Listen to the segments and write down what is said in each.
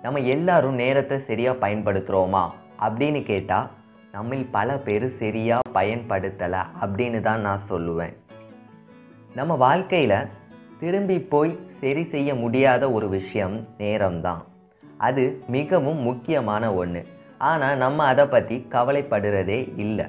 நம்ம எல்லாரும் நேரத்தை சரியாக பயன்படுத்துகிறோமா அப்படின்னு கேட்டால் நம்மில் பல பேர் சரியாக பயன்படுத்தலை அப்படின்னு தான் நான் சொல்லுவேன் நம்ம வாழ்க்கையில் திரும்பி போய் சரி செய்ய முடியாத ஒரு விஷயம் நேரம்தான் அது மிகவும் முக்கியமான ஒன்று ஆனால் நம்ம அதை பற்றி கவலைப்படுறதே இல்லை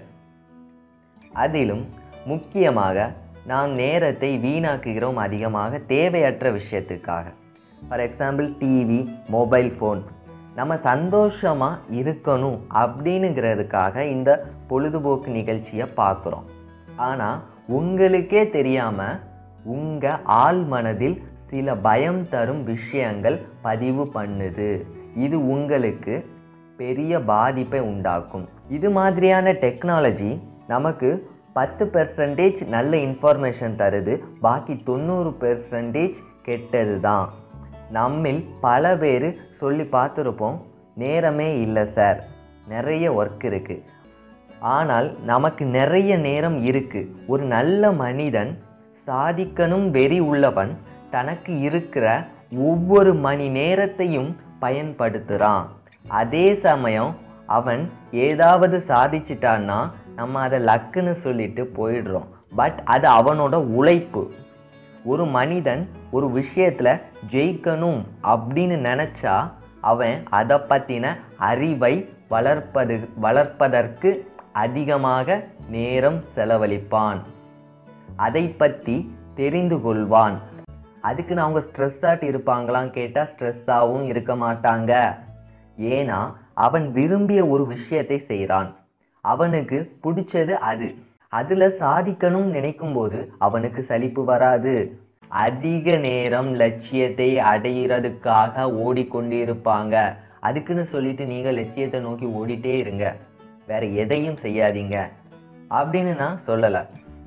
அதிலும் முக்கியமாக நாம் நேரத்தை வீணாக்குகிறோம் அதிகமாக தேவையற்ற விஷயத்துக்காக for example TV mobile phone நம்ம சந்தோஷமாக இருக்கணும் அப்படின்னுங்கிறதுக்காக இந்த பொழுதுபோக்கு நிகழ்ச்சியை பார்க்குறோம் ஆனால் உங்களுக்கே தெரியாமல் உங்கள் ஆள் மனதில் சில பயம் தரும் விஷயங்கள் பதிவு பண்ணுது இது உங்களுக்கு பெரிய பாதிப்பை உண்டாக்கும் இது மாதிரியான டெக்னாலஜி நமக்கு பத்து பெர்சன்டேஜ் நல்ல இன்ஃபர்மேஷன் தருது பாக்கி தொண்ணூறு பெர்சன்டேஜ் கெட்டது தான் நம்மில் பல பேர் சொல்லி பார்த்துருப்போம் நேரமே இல்லை சார் நிறைய ஒர்க் இருக்குது ஆனால் நமக்கு நிறைய நேரம் இருக்கு ஒரு நல்ல மனிதன் சாதிக்கணும் வெறி உள்ளவன் தனக்கு இருக்கிற ஒவ்வொரு மணி நேரத்தையும் பயன்படுத்துகிறான் அதே சமயம் அவன் ஏதாவது சாதிச்சிட்டான்னா நம்ம அதை லக்குன்னு சொல்லிட்டு போயிடுறோம் பட் அது அவனோட உழைப்பு ஒரு மனிதன் ஒரு விஷயத்துல ஜெயிக்கணும் அப்படின்னு நினைச்சா அவன் அதை பத்தின அறிவை வளர்ப்பது வளர்ப்பதற்கு அதிகமாக நேரம் செலவழிப்பான் அதை பற்றி தெரிந்து கொள்வான் அதுக்குன்னு அவங்க ஸ்ட்ரெஸ்ஸாட்டு இருப்பாங்களான்னு கேட்டால் ஸ்ட்ரெஸ்ஸாகவும் இருக்க மாட்டாங்க ஏன்னா அவன் விரும்பிய ஒரு விஷயத்தை செய்கிறான் அவனுக்கு பிடிச்சது அது அதுல சாதிக்கணும்னு நினைக்கும் போது அவனுக்கு சலிப்பு வராது அதிக நேரம் லட்சியத்தை அடையிறதுக்காக ஓடிக்கொண்டிருப்பாங்க அதுக்குன்னு சொல்லிட்டு நீங்க லட்சியத்தை நோக்கி ஓடிட்டே இருங்க வேற எதையும் செய்யாதீங்க அப்படின்னு நான் சொல்லலை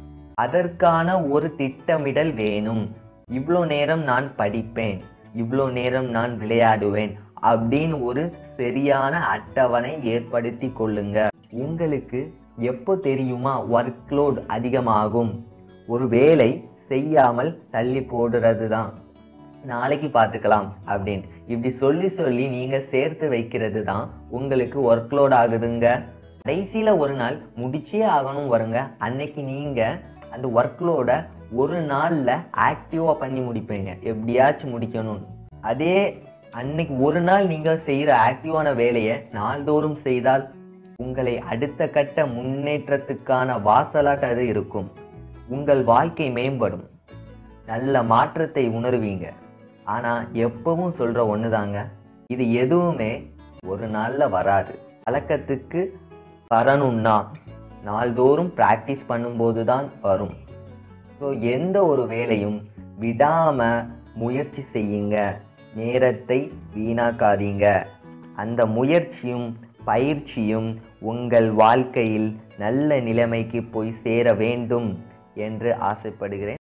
அதற்கான ஒரு திட்டமிடல் வேணும் இவ்வளோ நேரம் நான் படிப்பேன் இவ்வளோ நேரம் நான் விளையாடுவேன் அப்படின்னு ஒரு சரியான அட்டவணை ஏற்படுத்தி கொள்ளுங்க உங்களுக்கு எப்போ தெரியுமா ஒர்க் லோட் அதிகமாகும் ஒரு வேலை செய்யாமல் தள்ளி போடுறது தான் நாளைக்கு பார்த்துக்கலாம் அப்படின்னு இப்படி சொல்லி சொல்லி நீங்க சேர்த்து வைக்கிறது தான் உங்களுக்கு ஒர்க் லோட் ஆகுதுங்க கடைசியில ஒரு நாள் முடிச்சே ஆகணும் வருங்க அன்னைக்கு நீங்க அந்த ஒர்க் லோட ஒரு நாள்ல ஆக்டிவா பண்ணி முடிப்பீங்க எப்படியாச்சும் முடிக்கணும் அதே அன்னைக்கு ஒரு நாள் நீங்க செய்யற ஆக்டிவான வேலையை நாள்தோறும் செய்தால் உங்களை அடுத்த கட்ட முன்னேற்றத்துக்கான வாசலாக அது இருக்கும் உங்கள் வாழ்க்கை மேம்படும் நல்ல மாற்றத்தை உணர்வீங்க ஆனா எப்பவும் சொல்ற ஒண்ணுதாங்க இது எதுவுமே ஒரு நாள்ல வராது பழக்கத்துக்கு வரணும்னா நாள்தோறும் ப்ராக்டிஸ் பண்ணும்போது தான் வரும் ஸோ எந்த ஒரு வேலையும் விடாம முயற்சி செய்யுங்க நேரத்தை வீணாக்காதீங்க அந்த முயற்சியும் பயிற்சியும் உங்கள் வாழ்க்கையில் நல்ல நிலைமைக்கு போய் சேர வேண்டும் என்று ஆசைப்படுகிறேன்